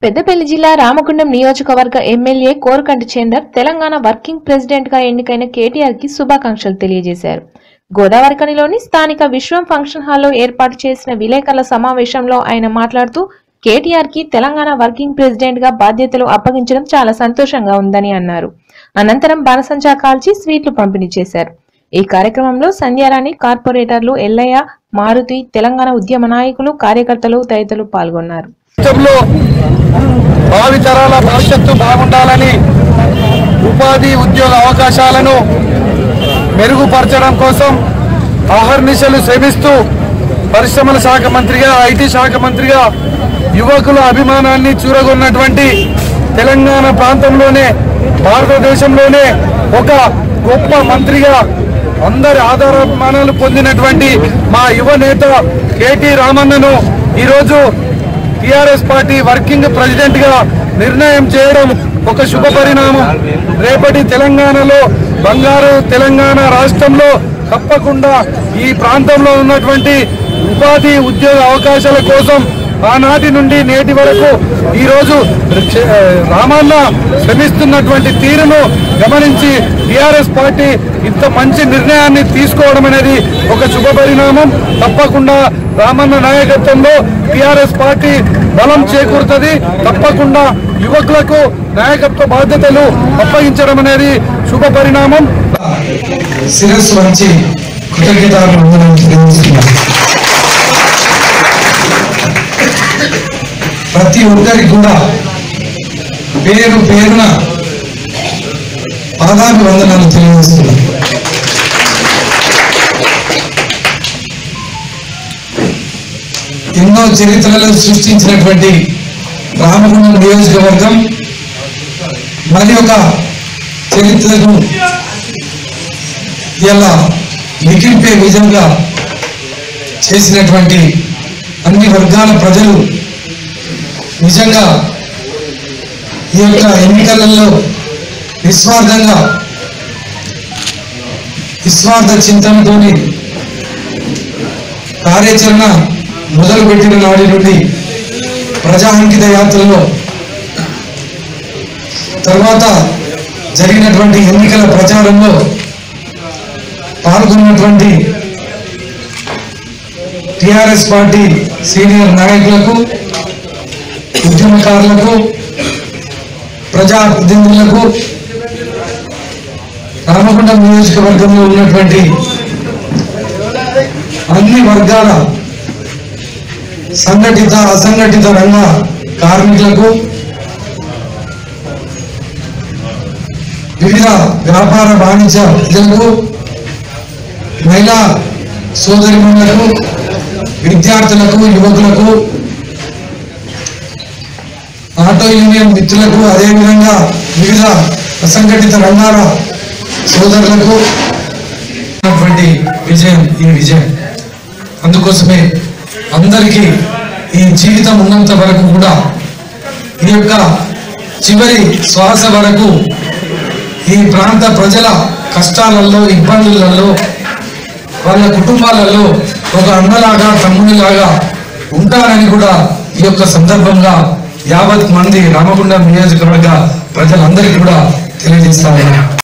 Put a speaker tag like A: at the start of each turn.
A: పెద్దపల్లి జిల్లా రామగుండం నియోజకవర్గ MLA Korukanti Chander Telangana working president గా ఎన్నికైన కేటీఆర్ కి శుభాకాంక్షలు తెలియజేశారు గోదావరికనిలోని స్థానిక విశ్వం ఫంక్షన్ హాల్లో ఏర్పాటు చేసిన విలేకరుల సమావేశంలో ఆయన మాట్లాడుతూ కేటీఆర్ కి తెలంగాణ వర్కింగ్ ప్రెసిడెంట్ గా బాధ్యతలు అప్పగించడం చాలా సంతోషంగా ఉందని అన్నారు అనంతరం బాణసంచా కాల్చి స్వీట్లు పంపిణీ చేశారు ఈ కార్యక్రమంలో సంధ్యారాణి కార్పొరేటర్లు ఎల్లయ్య మారుతి తెలంగాణ ఉద్యమ నాయకులు కార్యకర్తలు తదితరులు పాల్గొన్నారు
B: రాష్ట్రంలో భావి తరాల భవిష్యత్తు బాగుండాలని ఉపాధి ఉద్యోగ అవకాశాలను మెరుగుపరచడం కోసం అహర్నిశలు శ్రమిస్తూ పరిశ్రమల శాఖ మంత్రిగా ఐటీ శాఖ మంత్రిగా యువకుల అభిమానాన్ని చూరగొన్నటువంటి తెలంగాణ ప్రాంతంలోనే భారతదేశంలోనే ఒక గొప్ప మంత్రిగా అందరి ఆధారాభిమానాలు పొందినటువంటి మా యువ నేత కేటీ రామన్నను ఈరోజు టిఆర్ఎస్ పార్టీ వర్కింగ్ ప్రెసిడెంట్ గా నిర్ణయం చేయడం ఒక శుభ పరిణామం రేపటి తెలంగాణలో బంగారు తెలంగాణ రాష్ట్రంలో తప్పకుండా ఈ ప్రాంతంలో ఉన్నటువంటి ఉపాధి ఉద్యోగ అవకాశాల కోసం ఆనాటి నుండి నేటి వరకు ఈ రోజు చ- రామన్న శ్రమిస్తున్నటువంటి తీరును గమనించి టిఆర్ఎస్ పార్టీ ఇంత మంచి నిర్ణయాన్ని తీసుకోవడం అనేది ఒక శుభ పరిణామం తప్పకుండా రామన్న నాయకత్వంలో టిఆర్ఎస్ పార్టీ బలం చేకూరుతుంది తప్పకుండా యువకులకు నాయకత్వ బాధ్యతలు అప్పగించడం అనేది శుభ పరిణామం
C: శిరస్సు వంచి కృతజ్ఞతాభివందనం తెలియజేస్తున్నాను ప్రతి ఒక్కరికి కూడా పేరు పేరున పాదాభివందనాలు తెలియజేస్తున్నాను ఎన్నో చరిత్రలు సృష్టించినటువంటి రామగుండం నియోజకవర్గం మరి ఒక చరిత్రను ఇలా లిఖింపే విధంగా చేసినటువంటి అన్ని వర్గాల ప్రజలు నిజంగా ఈ యొక్క ఎన్నికలలో నిస్వార్థంగా నిస్వార్థ చింతనతో కార్యాచరణ మొదలుపెట్టిన నాటి నుండి ప్రజా అంకిత యాత్రలో తర్వాత జరిగినటువంటి ఎన్నికల ప్రచారంలో పాల్గొన్నటువంటి టిఆర్ఎస్ పార్టీ సీనియర్ నాయకులకు ఉద్యమకారులకు ప్రజాప్రతినిధులకు రామగుండం నియోజకవర్గంలో ఉన్నటువంటి అన్ని వర్గాల సంఘటిత అసంఘటిత రంగ కార్మికులకు వివిధ వ్యాపార వాణిజ్య ప్రజలకు మహిళా సోదరిమణులకు విద్యార్థులకు యువకులకు ఆటో యూనియన్ మిత్రులకు అదేవిధంగా వివిధ అసంఘటిత రంగాల సోదరులకు ఉన్నటువంటి విజయం ఈ విజయం అందుకోసమే అందరికీ ఈ జీవితం ఉన్నంత వరకు కూడా ఈ యొక్క చివరి శ్వాస వరకు ఈ ప్రాంత ప్రజల కష్టాలలో ఇబ్బందులలో వాళ్ళ కుటుంబాలలో ఒక అన్నలాగా తమ్మునిలాగా ఉంటారని కూడా ఈ యొక్క సందర్భంగా యావత్ మంది రామగుండం నియోజకవర్గ ప్రజలందరికీ కూడా తెలియజేస్తా ఉన్నాను